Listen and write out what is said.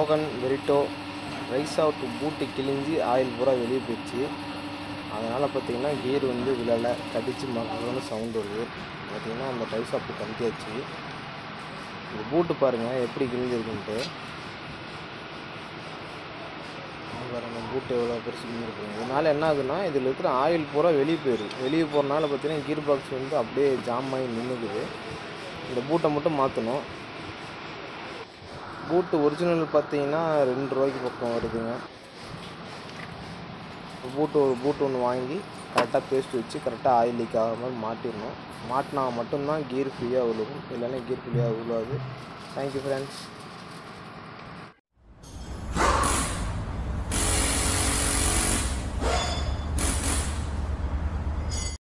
Logan Verito rice out பூட்டு கிழிஞ்சி oil பூரா வெளியே போயிடுச்சு அதனால் பார்த்தீங்கன்னா கியர் வந்து விழலை கடிச்சு மக்கள்னு சவுண்ட் வருது பார்த்தீங்கன்னா அந்த ரைஸ் அப்பு கழட்டியாச்சு இந்த பூட்டு பாருங்கள் எப்படி கிழிஞ்சிருக்குன்ட்டு பாருங்கள் பூட்டு எவ்வளோ பெருசு கிழிஞ்சிருக்குங்க இதனால் என்ன ஆகுதுன்னா இதில் இருக்கிற ஆயில் பூரா வெளியே போயிடுது வெளியே போகிறனால பார்த்தீங்கன்னா கீர் பாக்ஸ் வந்து அப்படியே ஜாம் ஆகி நின்றுக்குது இந்த பூட்டை மட்டும் மாற்றணும் பூட்டு ஒரிஜினல் பார்த்தீங்கன்னா ரெண்டு ரூபாய்க்கு பக்கம் வருதுங்க பூட்டு ஒரு பூட்டு ஒன்று வாங்கி கரெக்டாக பேஸ்ட் வச்சு கரெக்டாக ஆயில் லீக் ஆகாமல் மாட்டிடணும் மாட்டினா மட்டும்தான் கீர் ஃப்ரீயாக விழுகும் இல்லைன்னா கீர் ஃப்ரீயாக விழுவாது தேங்க்யூ ஃப்ரெண்ட்ஸ்